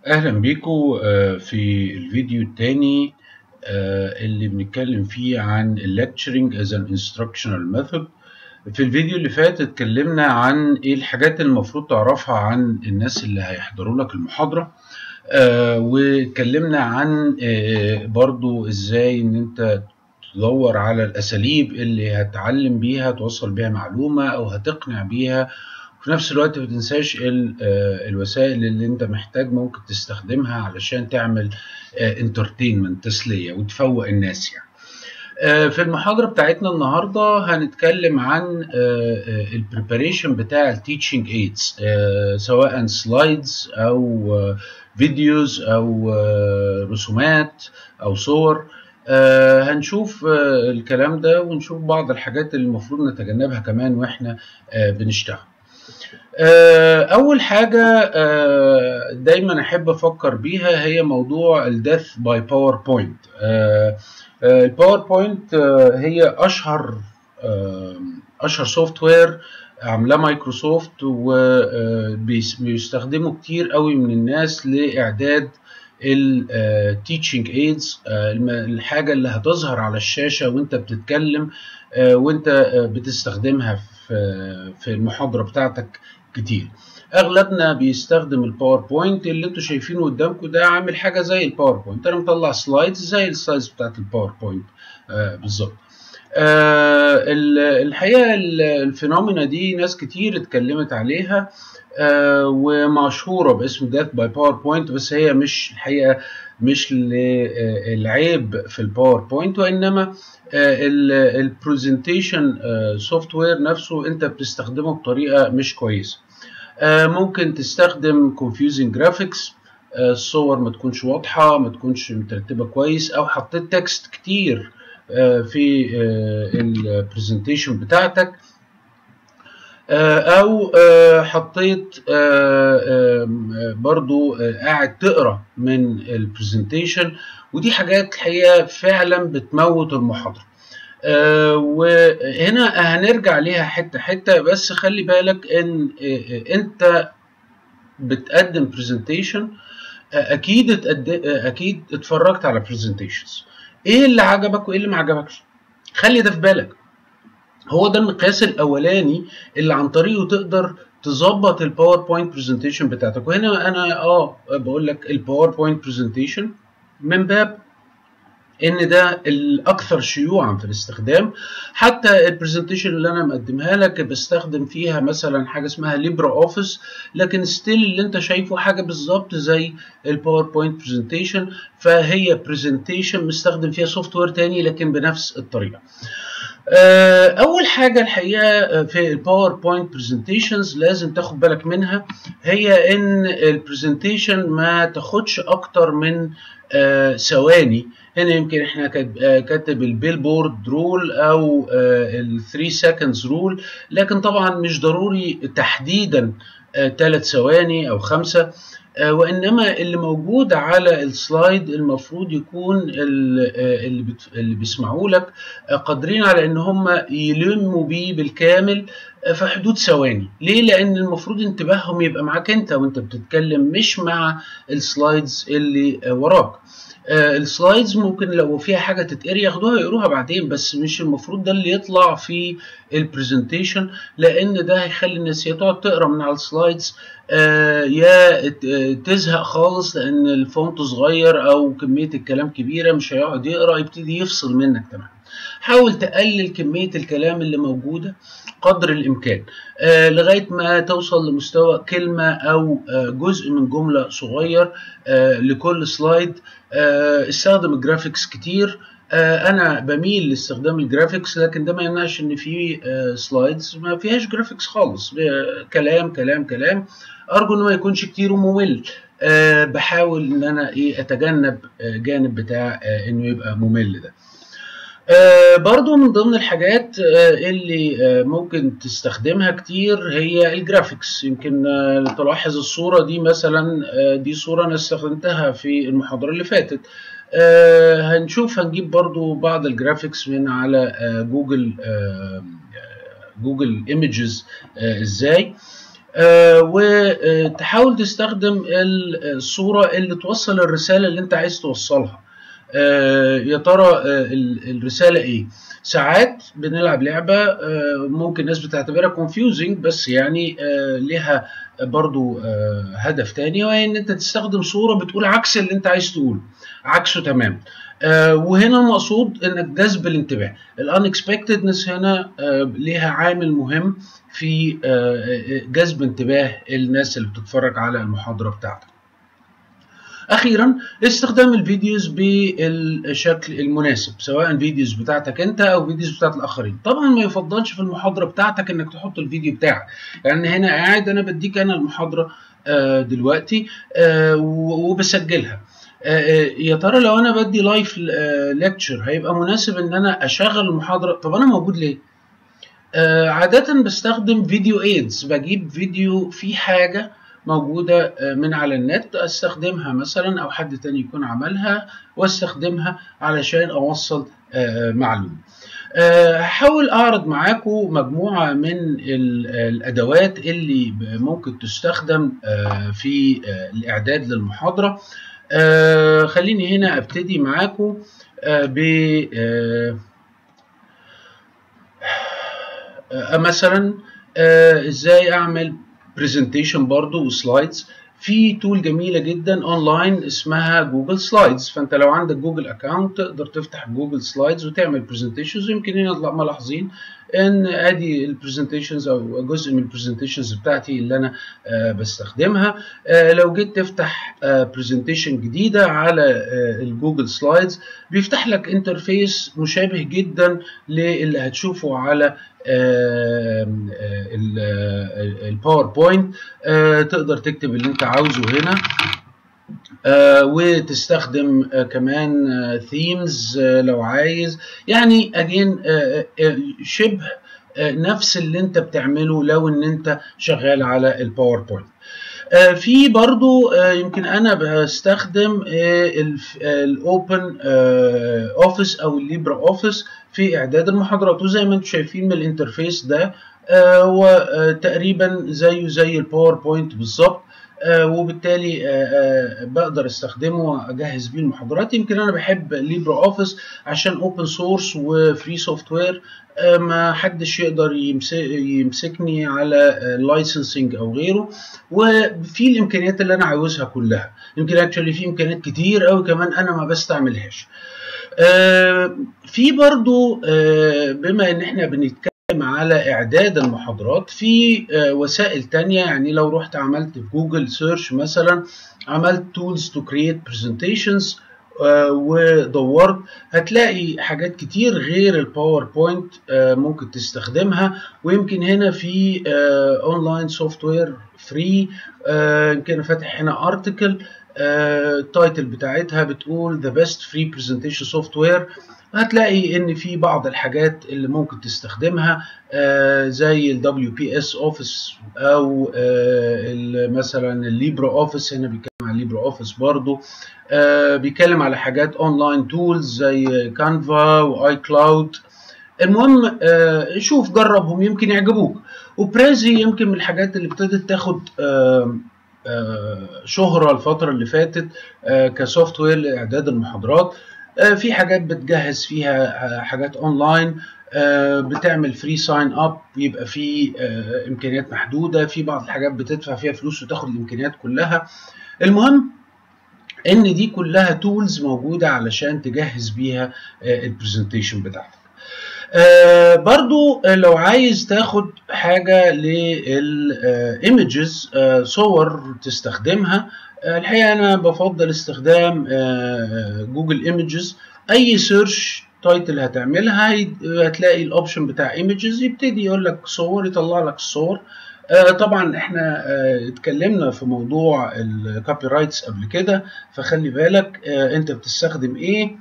أهلا بيكم آه، في الفيديو التاني آه، اللي بنتكلم فيه عن ال Lecturing as an Instructional Method في الفيديو اللي فات اتكلمنا عن ايه الحاجات اللي المفروض تعرفها عن الناس اللي هيحضروا لك المحاضرة آه، واتكلمنا عن آه، برضو ازاي ان انت تدور على الاساليب اللي هتعلم بيها توصل بيها معلومة او هتقنع بيها وفي نفس الوقت ما تنساش ال- آه، الوسائل اللي انت محتاج ممكن تستخدمها علشان تعمل انترتينمنت تسلية وتفوق الناس يعني آه، في المحاضرة بتاعتنا النهاردة هنتكلم عن البريباريشن بتاع التيتشنج ايدز سواء سلايدز او آه، فيديوز او آه، رسومات او صور آه، هنشوف آه، الكلام ده ونشوف بعض الحاجات اللي المفروض نتجنبها كمان واحنا آه، بنشتغل آه، أول حاجة آه، دايما أحب أفكر بيها هي موضوع الديث باي باوربوينت الباوربوينت هي أشهر آه، أشهر سوفت وير عاملاه مايكروسوفت وبيستخدمه كتير قوي من الناس لإعداد التيتشنج ايدز الحاجة اللي هتظهر على الشاشة وانت بتتكلم آه، وانت آه، بتستخدمها في في المحاضرة بتاعتك كتير اغلبنا بيستخدم الباوربوينت اللي انتوا شايفينه قدامكم ده عامل حاجه زي الباوربوينت انا مطلع سلايدز زي السلايدز بتاعت الباوربوينت آه بالظبط آه ال- الحقيقه ال- الفينومينا دي ناس كتير اتكلمت عليها آه ومشهوره باسم ديث باي باوربوينت بس هي مش الحقيقه مش للعيب في الباوربوينت وانما البرزنتيشن سوفت وير نفسه انت بتستخدمه بطريقه مش كويسه آه، ممكن تستخدم confusing graphics آه، الصور ما تكونش واضحة ما تكونش مترتبة كويس أو حطيت تكست كتير آه، في البرزنتيشن بتاعتك آه، أو آه، حطيت آه، آم، آه، برضو آه، قاعد تقرأ من البرزنتيشن ودي حاجات الحقيقة فعلا بتموت المحاضرة آه، وهنا هنرجع ليها حته حته بس خلي بالك ان آه، آه، انت بتقدم برزنتيشن اكيد اتقد... آه، اكيد اتفرجت على برزنتيشنز ايه اللي عجبك وايه اللي ما عجبكش خلي ده في بالك هو ده المقياس الاولاني اللي عن طريقه تقدر تظبط الباوربوينت برزنتيشن بتاعتك وهنا انا اه بقول لك الباوربوينت برزنتيشن من باب ان ده الاكثر شيوعا في الاستخدام حتى البرزنتيشن اللي انا مقدمها لك بستخدم فيها مثلا حاجه اسمها ليبرا اوفيس لكن ستيل اللي انت شايفه حاجه بالظبط زي الباوربوينت برزنتيشن فهي برزنتيشن مستخدم فيها سوفت وير تاني لكن بنفس الطريقه آه، اول حاجه الحقيقه في الباوربوينت برزنتيشنز لازم تاخد بالك منها هي ان البرزنتيشن ما تاخدش اكتر من آه، ثواني هنا يمكن احنا كاتب- آه، كاتب البيلبورد رول او ال 3 سكندز رول لكن طبعا مش ضروري تحديدا ثلاث ثواني او خمسه آه، وانما اللي موجود على السلايد المفروض يكون ال- آه، اللي بت- اللي بيسمعوا لك آه، قادرين على ان هم يلموا بيه بالكامل آه، في حدود ثواني ليه لان المفروض انتباههم يبقى معاك انت وانت بتتكلم مش مع السلايدز اللي آه، وراك آه، السلايدز ممكن لو فيها حاجه تتقري ياخدوها يقروها بعدين بس مش المفروض ده اللي يطلع في البرزنتيشن لان ده هيخلي الناس يا تقعد تقرا من على السلايدز آه، يا ت- آه، تزهق خالص لان الفونت صغير او كميه الكلام كبيره مش هيقعد يقرا يبتدي يفصل منك تماما حاول تقلل كميه الكلام اللي موجوده قدر الامكان آه، لغايه ما توصل لمستوى كلمه او آه، جزء من جمله صغير آه، لكل سلايد آه، استخدم الجرافيكس كتير آه، انا بميل لاستخدام الجرافيكس لكن ده ما يمنعش ان في سلايدز ما فيهاش جرافيكس خالص آه، كلام كلام كلام ارجو انه ما يكونش كتير وممل أه بحاول ان انا ايه اتجنب آه، جانب بتاع آه، انه يبقى ممل ده آه برضو من ضمن الحاجات آه اللي آه ممكن تستخدمها كتير هي الجرافيكس يمكن آه تلاحظ الصورة دي مثلا آه دي صورة أنا استخدمتها في المحاضرة اللي فاتت آه هنشوف هنجيب برضو بعض الجرافيكس من على آه جوجل آه جوجل ايمجز آه ازاي وتحاول تستخدم الصورة اللي توصل الرسالة اللي انت عايز توصلها يا ترى الرسالة ايه ساعات بنلعب لعبة ممكن الناس بتعتبرها confusing بس يعني لها برضو هدف تاني وهي ان انت تستخدم صورة بتقول عكس اللي انت عايز تقوله عكسه تمام آه وهنا المقصود انك جذب الانتباه الانكسبكتدنس هنا آه ليها عامل مهم في آه جذب انتباه الناس اللي بتتفرج على المحاضره بتاعتك اخيرا استخدام الفيديوز بالشكل المناسب سواء فيديوز بتاعتك انت او فيديوز بتاعت الاخرين طبعا ما يفضلش في المحاضره بتاعتك انك تحط الفيديو بتاعك يعني هنا قاعد انا بديك انا المحاضره دلوقتي وبسجلها يا ترى لو انا بدي لايف ليكتشر هيبقى مناسب ان انا اشغل المحاضره طب انا موجود ليه عاده بستخدم فيديو ايدز بجيب فيديو في حاجه موجوده من على النت استخدمها مثلا او حد تاني يكون عملها واستخدمها علشان اوصل معلومه هحاول اعرض معاكم مجموعه من الادوات اللي ممكن تستخدم في الاعداد للمحاضره آه خليني هنا ابتدي معاكم آه ب آه آه مثلا آه ازاي اعمل برزنتيشن برضو وسلايدز في تول جميله جدا اونلاين اسمها جوجل سلايدز فانت لو عندك جوجل اكونت تقدر تفتح جوجل سلايدز وتعمل برزنتيشنز يمكن هنا ملاحظين ان ادي البرزنتيشنز او جزء من البرزنتيشنز بتاعتي اللي انا آه بستخدمها آه لو جيت تفتح برزنتيشن آه جديده على الجوجل سلايدز بيفتح لك انترفيس مشابه جدا للي هتشوفه على الباوربوينت تقدر تكتب اللي انت عاوزه هنا آه وتستخدم آه كمان ثيمز آه لو عايز يعني اجين شبه نفس اللي انت بتعمله لو ان انت شغال على الباوربوينت في برضو يمكن انا بستخدم الاوبن اوفيس او الليبرا اوفيس في اعداد المحاضرات وزي ما انتم شايفين من الانترفيس ده هو تقريبا زيه زي الباوربوينت بالظبط آه وبالتالي آه آه بقدر استخدمه واجهز بيه المحاضرات يمكن انا بحب ليبرا اوفيس عشان اوبن سورس وفري سوفت وير ما حدش يقدر يمسكني على لايسنسنج او غيره وفي الامكانيات اللي انا عاوزها كلها يمكن اكشولي في امكانيات كتير قوي كمان انا ما بستعملهاش في برضو بما ان احنا بنتكلم على اعداد المحاضرات في وسائل تانية يعني لو رحت عملت في جوجل سيرش مثلا عملت tools to create presentations ودورت هتلاقي حاجات كتير غير الباوربوينت ممكن تستخدمها ويمكن هنا في اونلاين سوفت وير فري يمكن فاتح هنا ارتكل التايتل بتاعتها بتقول the best free presentation software هتلاقي ان في بعض الحاجات اللي ممكن تستخدمها آه زي ال WPS Office او آه مثلا الليبرا اوفيس هنا بيتكلم عن الليبرا اوفيس برضو آه بيتكلم على حاجات اونلاين تولز زي كانفا واي كلاود المهم آه شوف جربهم يمكن يعجبوك وبريزي يمكن من الحاجات اللي ابتدت تاخد آه آه شهرة الفترة اللي فاتت آه كسوفت وير لإعداد المحاضرات في حاجات بتجهز فيها حاجات اونلاين بتعمل فري ساين اب يبقى في امكانيات محدوده في بعض الحاجات بتدفع فيها فلوس وتاخد الامكانيات كلها المهم ان دي كلها تولز موجوده علشان تجهز بيها البرزنتيشن بتاعتك آه برضو لو عايز تاخد حاجة للإيمجز آه صور تستخدمها آه الحقيقة أنا بفضل استخدام جوجل إيمجز أي سيرش تايتل هتعملها هتلاقي الأوبشن بتاع إيمجز يبتدي يقول لك صور يطلع لك الصور طبعا احنا اتكلمنا في موضوع الكوبي رايتس قبل كده فخلي بالك انت بتستخدم ايه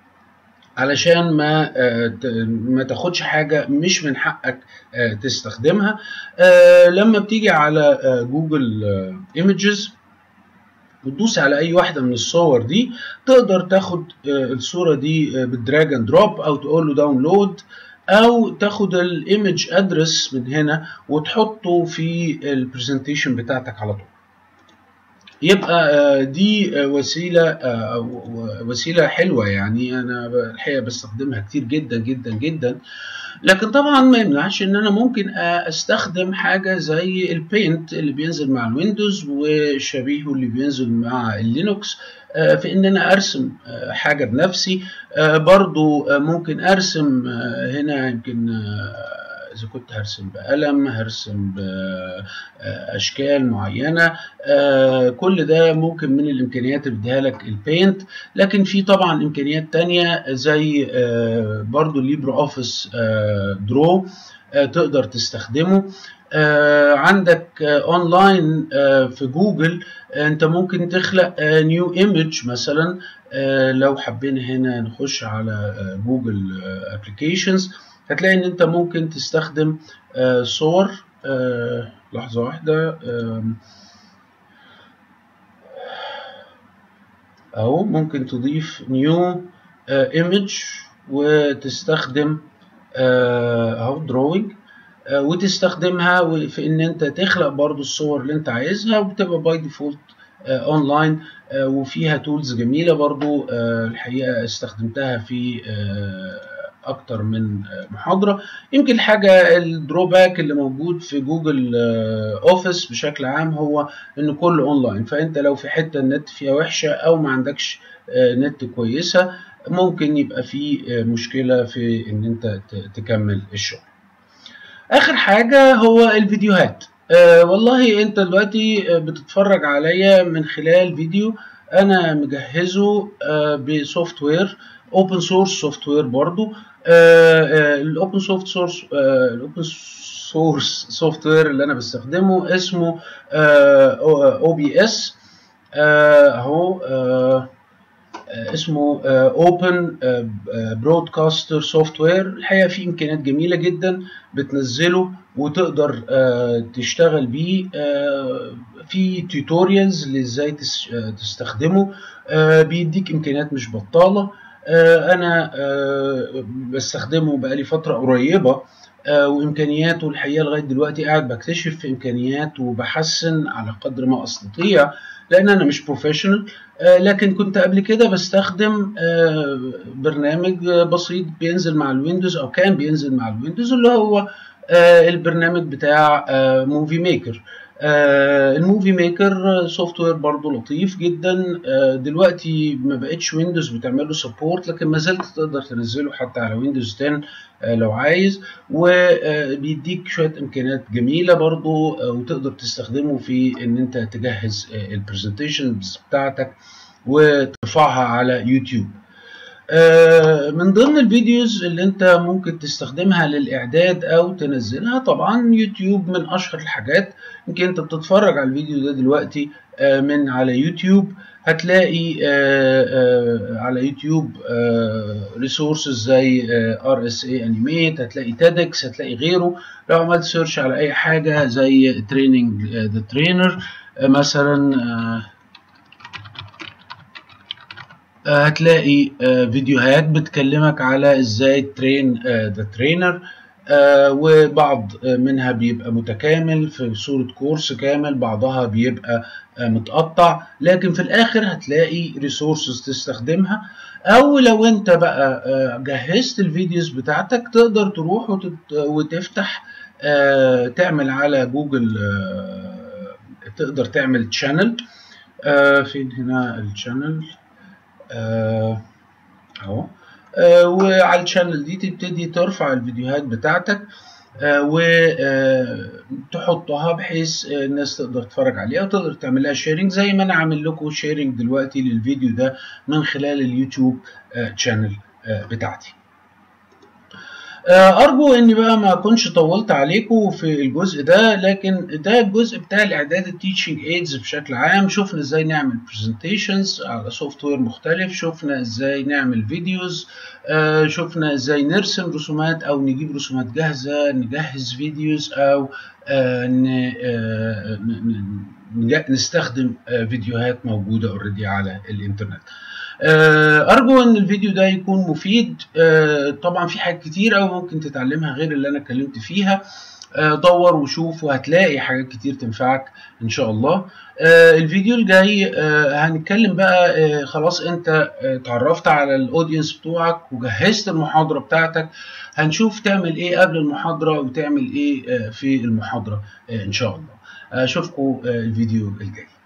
علشان ما ما تاخدش حاجه مش من حقك تستخدمها لما بتيجي على جوجل ايمجز وتدوس على اي واحده من الصور دي تقدر تاخد الصوره دي بالدراج اند دروب او تقول له داونلود او تاخد الايمج ادرس من هنا وتحطه في البرزنتيشن بتاعتك على طول يبقى دي وسيله وسيله حلوه يعني انا الحقيقه بستخدمها كتير جدا جدا جدا لكن طبعا ما يمنعش ان انا ممكن استخدم حاجه زي البينت اللي بينزل مع الويندوز وشبيهه اللي بينزل مع اللينوكس في ان انا ارسم حاجه بنفسي برضو ممكن ارسم هنا يمكن اذا كنت هرسم بقلم هرسم باشكال معينه كل ده ممكن من الامكانيات اللي بيديها لك البينت لكن في طبعا امكانيات تانية زي برضو ليبرو اوفيس درو تقدر تستخدمه عندك اونلاين في جوجل انت ممكن تخلق نيو ايمج مثلا لو حبينا هنا نخش على جوجل ابلكيشنز هتلاقي ان انت ممكن تستخدم آه صور آه لحظة واحدة آه اهو ممكن تضيف نيو ايمج وتستخدم اهو دروينج وتستخدمها في ان انت تخلق برضو الصور اللي انت عايزها وبتبقى باي ديفولت اونلاين وفيها تولز جميلة برضو الحقيقة استخدمتها في اكتر من محاضره يمكن الحاجه الدروباك اللي موجود في جوجل اوفيس بشكل عام هو ان كله اونلاين فانت لو في حته النت فيها وحشه او ما عندكش نت كويسه ممكن يبقى في مشكله في ان انت تكمل الشغل اخر حاجه هو الفيديوهات أه والله انت دلوقتي بتتفرج عليا من خلال فيديو انا مجهزه أه بسوفت وير اوبن سورس سوفت وير برضو الاوبن سوفت سورس الاوبن سورس سوفت وير اللي انا بستخدمه اسمه او بي اس اهو اسمه اوبن برودكاستر سوفت وير الحقيقه فيه امكانيات جميله جدا بتنزله وتقدر تشتغل بيه في توتوريالز لازاي تستخدمه بيديك امكانيات مش بطاله انا بستخدمه بقالي فتره قريبه وامكانياته الحقيقه لغايه دلوقتي قاعد بكتشف في امكانيات وبحسن على قدر ما استطيع لان انا مش بروفيشنال لكن كنت قبل كده بستخدم برنامج بسيط بينزل مع الويندوز او كان بينزل مع الويندوز اللي هو البرنامج بتاع موفي ميكر آه الموفي ميكر سوفت وير برضه لطيف جدا آه دلوقتي ما بقتش ويندوز بتعمل له سبورت لكن ما زلت تقدر تنزله حتى على ويندوز 10 آه لو عايز وبيديك شويه امكانيات جميله برضه وتقدر تستخدمه في ان انت تجهز البرزنتيشنز بتاعتك وترفعها على يوتيوب من ضمن الفيديوز اللي انت ممكن تستخدمها للاعداد او تنزلها طبعا يوتيوب من اشهر الحاجات يمكن انت بتتفرج على الفيديو ده دلوقتي من على يوتيوب هتلاقي على يوتيوب ريسورسز زي ار اس اي انيميت هتلاقي تيدكس هتلاقي غيره لو عملت سيرش على اي حاجه زي تريننج ذا ترينر مثلا هتلاقي فيديوهات بتكلمك على ازاي ترين ذا ترينر وبعض منها بيبقى متكامل في صورة كورس كامل بعضها بيبقى متقطع لكن في الاخر هتلاقي ريسورسز تستخدمها او لو انت بقى جهزت الفيديوز بتاعتك تقدر تروح وتفتح تعمل على جوجل تقدر تعمل تشانل فين هنا الشانل اهو آه وعلى الشانل دي تبتدي ترفع الفيديوهات بتاعتك آه وتحطها بحيث الناس تقدر تتفرج عليها وتقدر تعمل لها شيرنج زي ما انا عامل لكم شيرنج دلوقتي للفيديو ده من خلال اليوتيوب تشانل آه بتاعتي ارجو اني بقى ما اكونش طولت عليكم في الجزء ده لكن ده الجزء بتاع الاعداد التيتشنج ايدز بشكل عام شفنا ازاي نعمل برزنتيشنز على سوفت وير مختلف شفنا ازاي نعمل فيديوز شفنا ازاي نرسم رسومات او نجيب رسومات جاهزه نجهز فيديوز او نستخدم فيديوهات موجوده اوريدي على الانترنت ارجو ان الفيديو ده يكون مفيد طبعا في حاجات كتير قوي ممكن تتعلمها غير اللي انا اتكلمت فيها دور وشوف وهتلاقي حاجات كتير تنفعك ان شاء الله الفيديو الجاي هنتكلم بقى خلاص انت اتعرفت على الاودينس بتوعك وجهزت المحاضره بتاعتك هنشوف تعمل ايه قبل المحاضره وتعمل ايه في المحاضره ان شاء الله اشوفكم الفيديو الجاي